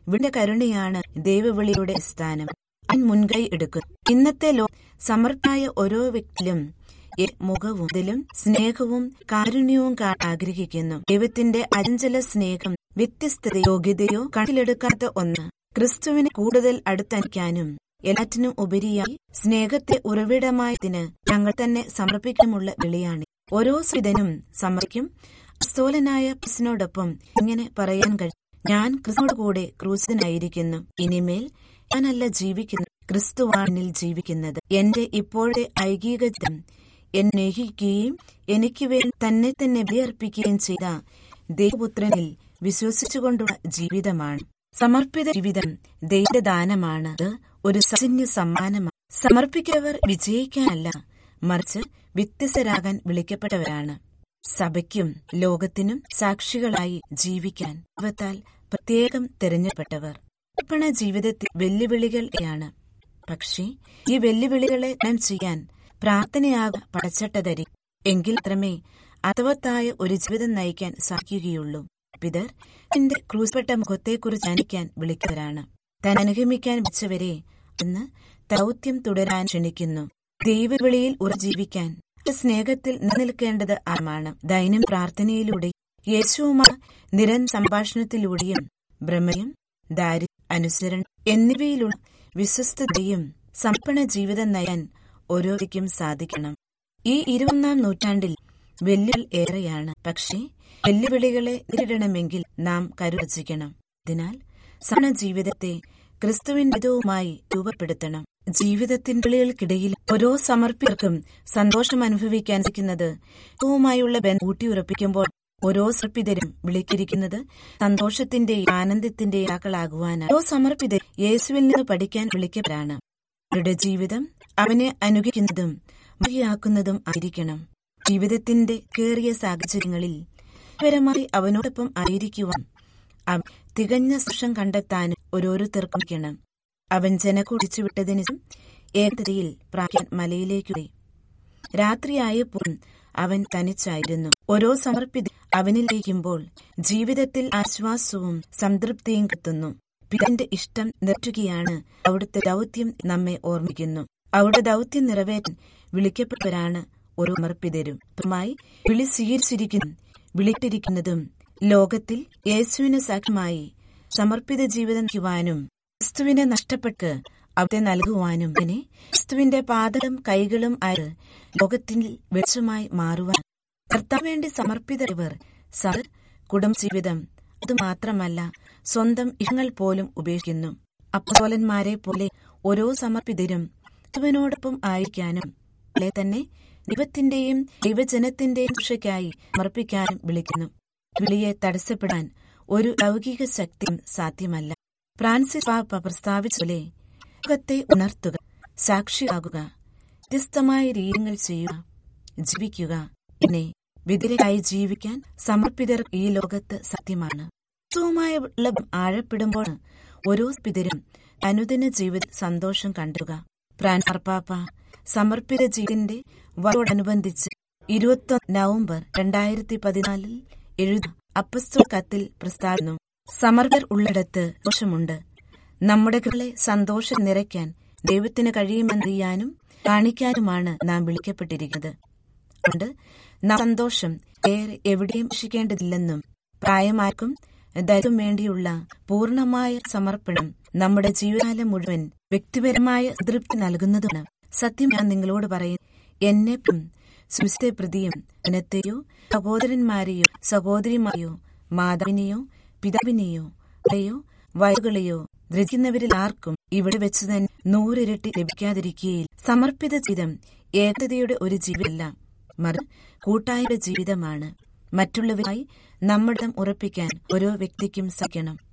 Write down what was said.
വിന്റെ കരുണയാണ് ദൈവവിളിയുടെ സ്ഥാനം അവൻ മുൻകൈ എടുക്കും ഇന്നത്തെ ലോ സമർത്ഥായ ഓരോ വ്യക്തിയിലും എ- മുഖവും ഇതിലും സ്നേഹവും കാരുണ്യവും കാണാൻ ആഗ്രഹിക്കുന്നു ദൈവത്തിന്റെ അചഞ്ചല സ്നേഹം വ്യത്യസ്തത യോഗ്യതയോ കണക്കിലെടുക്കാത്ത ഒന്ന് ക്രിസ്തുവിനെ കൂടുതൽ അടുത്തനിക്കാനും എല്ലാറ്റിനും ഉപരിയായി സ്നേഹത്തെ ഉറവിടമായതിന് ഞങ്ങൾ തന്നെ സമർപ്പിക്കാനുള്ള വിളിയാണ് ഓരോ സ്മിതനും സമർപ്പിക്കും അസ്തോലനായ ക്രിസ്തുവിനോടൊപ്പം ഇങ്ങനെ പറയാൻ കഴിയും ഞാൻ ക്രിസ്തുവോട് കൂടെ ക്രൂശിതനായിരിക്കുന്നു ഇനിമേൽ ഞാനല്ല ജീവിക്കുന്നു ക്രിസ്തുവാണിൽ ജീവിക്കുന്നത് എന്റെ ഇപ്പോഴത്തെ ഐകീകതം എന്നെ സ്നേഹിക്കുകയും എനിക്ക് വേണ്ടി തന്നെ തന്നെ ബലിയർപ്പിക്കുകയും ചെയ്ത ദൈവപുത്രനിൽ വിശ്വസിച്ചുകൊണ്ടുള്ള ജീവിതമാണ് സമർപ്പിത ജീവിതം ദൈവദാനമാണ് അത് ഒരു സൗജന്യ സമ്മാനമാണ് സമർപ്പിക്കുന്നവർ വിജയിക്കാനല്ല മറിച്ച് വ്യത്യസ്തരാകാൻ വിളിക്കപ്പെട്ടവരാണ് സഭയ്ക്കും ലോകത്തിനും സാക്ഷികളായി ജീവിക്കാൻ ദൈവത്താൽ പ്രത്യേകം തിരഞ്ഞെടുപ്പെട്ടവർ അർപ്പണ ജീവിതത്തിൽ വെല്ലുവിളികളെയാണ് പക്ഷേ ഈ വെല്ലുവിളികളെ തരണം ചെയ്യാൻ പ്രാർത്ഥനയാകുക പടച്ചട്ടതരി എങ്കിൽ മാത്രമേ അർത്ഥവത്തായ ഒരു ജീവിതം നയിക്കാൻ സാധിക്കുകയുള്ളൂ പിതർ എന്റെ ക്രൂസ്പെട്ട മുഖത്തെക്കുറിച്ച് ധ്യാനിക്കാൻ വിളിക്കുന്നവരാണ് താൻ അനുഗമിക്കാൻ വെച്ചവരെ അന്ന് ദൗത്യം തുടരാൻ ക്ഷണിക്കുന്നു ദൈവവിളിയിൽ ഉറജീവിക്കാൻ സ്നേഹത്തിൽ നിലനിൽക്കേണ്ടത് ആമാണ് ദൈനം പ്രാർത്ഥനയിലൂടെ യേശുവുമായി നിരന്തര സംഭാഷണത്തിലൂടെയും ഭ്രമയും ദാരി അനുസരണം എന്നിവയിലുള്ള വിശ്വസ്തതയും സമർപ്പണ ജീവിതം നയിക്കാൻ ഓരോരുക്കും സാധിക്കണം ഈ ഇരുപതാം നൂറ്റാണ്ടിൽ വെല്ലുവിളി ഏറെയാണ് പക്ഷേ വെല്ലുവിളികളെ നേരിടണമെങ്കിൽ നാം കരുവച്ചിക്കണം അതിനാൽ സമണ ജീവിതത്തെ ക്രിസ്തുവിൻ്റെതുമായി രൂപപ്പെടുത്തണം ജീവിതത്തിന്റെ വിളികൾക്കിടയിൽ ഓരോ സമർപ്പികർക്കും സന്തോഷം അനുഭവിക്കാൻ സാധിക്കുന്നത് വുമായുള്ള ബന്ധം ഊട്ടിയുറപ്പിക്കുമ്പോൾ ഓരോ സമർപ്പിതരും വിളിക്കിരിക്കുന്നത് സന്തോഷത്തിന്റെ ആനന്ദത്തിന്റെ ആക്കളാകുവാനാണ് ഓരോ സമർപ്പിതർ യേശുവിൽ നിന്ന് പഠിക്കാൻ വിളിക്കപ്പെടാണ് അവരുടെ ജീവിതം അവനെ അനുകരിക്കുന്നതും മതിയാക്കുന്നതും ആയിരിക്കണം ജീവിതത്തിന്റെ കേറിയ സാഹചര്യങ്ങളിൽ പരമായി അവനോടൊപ്പം ആയിരിക്കുവാൻ അവൻ തികഞ്ഞ സുഷം കണ്ടെത്താൻ ഓരോരുത്തർക്കും കഴിയണം അവൻ ജനക്കുടിച്ചു വിട്ടതിന് ശേഷം ഏകതയിൽ പ്രാക്കാൻ മലയിലേക്ക് പോയി രാത്രിയായപ്പോൾ അവൻ തനിച്ചായിരുന്നു ഓരോ സമർപ്പിത അവനിലേക്കുമ്പോൾ ജീവിതത്തിൽ ആശ്വാസവും സംതൃപ്തിയും കിട്ടുന്നു പിതാവിന്റെ ഇഷ്ടം നിററ്റുകയാണ് അവിടുത്തെ ദൗത്യം നമ്മെ ഓർമ്മിക്കുന്നു അവിടെ ദൗത്യം നിറവേറ്റാൻ വിളിക്കപ്പെട്ടവരാണ് ഓരോ സമർപ്പിതരും മായി വിളി സ്വീകരിച്ചിരിക്കുന്നതും വിളിട്ടിരിക്കുന്നതും ലോകത്തിൽ യേശുവിന് സാക്ഷ്യമായി സമർപ്പിത ജീവിതം നയിക്കുവാനും ക്രിസ്തുവിനെ നഷ്ടപ്പെട്ട് അവിടെ നൽകുവാനും അങ്ങനെ ക്രിസ്തുവിന്റെ പാദവും കൈകളും ആയത് ലോകത്തിൽ വെളിച്ചമായി മാറുവാൻ കർത്താൻ വേണ്ടി സമർപ്പിതർ സർ കുടുംബ ജീവിതം അതുമാത്രമല്ല സ്വന്തം ഇഷ്ടങ്ങൾ പോലും ഉപേക്ഷിക്കുന്നു അപ്പോലന്മാരെ പോലെ ഓരോ സമർപ്പിതരും ക്രിസ്തുവിനോടൊപ്പം ആയിരിക്കാനും ളെ തന്നെ ദൈവത്തിന്റെയും ദൈവജനത്തിന്റെയും രക്ഷയ്ക്കായി സമർപ്പിക്കാനും വിളിക്കുന്നു വിളിയെ തടസ്സപ്പെടാൻ ഒരു ലൗകിക ശക്തിയും സാധ്യമല്ല ഫ്രാൻസിസ് പാപ്പ പ്രസ്താവിച്ച പോലെ ലോകത്തെ ഉണർത്തുക സാക്ഷിയാകുക വ്യത്യസ്തമായ രീതികൾ ചെയ്യുക ജീവിക്കുക പിന്നെ വിതിരായി ജീവിക്കാൻ സമർപ്പിതർ ഈ ലോകത്ത് സത്യമാണ് ക്രിസ്തുവുമായ ബന്ധം ആഴപ്പെടുമ്പോൾ ഓരോ പിതരും അനുദിന ജീവിത സന്തോഷം കണ്ടെത്തുക ഫ്രാൻസ് മാർപ്പാപ്പ സമർപ്പിത ജീവിതത്തിന്റെ വരോടനുബന്ധിച്ച് ഇരുപത്തൊന്ന് നവംബർ രണ്ടായിരത്തി പതിനാലിൽ എഴുത അപ്പസ്തോൽ കത്തിൽ പ്രസ്താവിക്കുന്നു സമർപ്പർ ഉള്ളിടത്ത് ദോഷമുണ്ട് നമ്മുടെ കളെ സന്തോഷം നിറയ്ക്കാൻ ദൈവത്തിന് കഴിയുമെന്നറിയാനും കാണിക്കാനുമാണ് നാം വിളിക്കപ്പെട്ടിരിക്കുന്നത് അതുകൊണ്ട് നാം സന്തോഷം ഏറെ എവിടെയും രക്ഷിക്കേണ്ടതില്ലെന്നും പ്രായമാർക്കും ദൈവം വേണ്ടിയുള്ള പൂർണമായ സമർപ്പണം നമ്മുടെ ജീവിതകാലം മുഴുവൻ വ്യക്തിപരമായ തൃപ്തി നൽകുന്നതാണ് സത്യം ഞാൻ നിങ്ങളോട് പറയും എന്നെ സുസ്ഥ പ്രതിയും ജനത്തെയോ സഹോദരന്മാരെയോ സഹോദരിമാരെയോ മാതാവിനെയോ പിതാവിനെയോ യോ വയറുകളെയോ ദ്രജിക്കുന്നവരിൽ ആർക്കും ഇവിടെ വെച്ച് തന്നെ നൂറിരട്ടി ലഭിക്കാതിരിക്കുകയിൽ സമർപ്പിത ജീവിതം ഏകതയുടെ ഒരു ജീവിതമല്ല മറി കൂട്ടായ ജീവിതമാണ് മറ്റുള്ളവരായി നമ്മുടെ ഉറപ്പിക്കാൻ ഓരോ വ്യക്തിക്കും സാധിക്കണം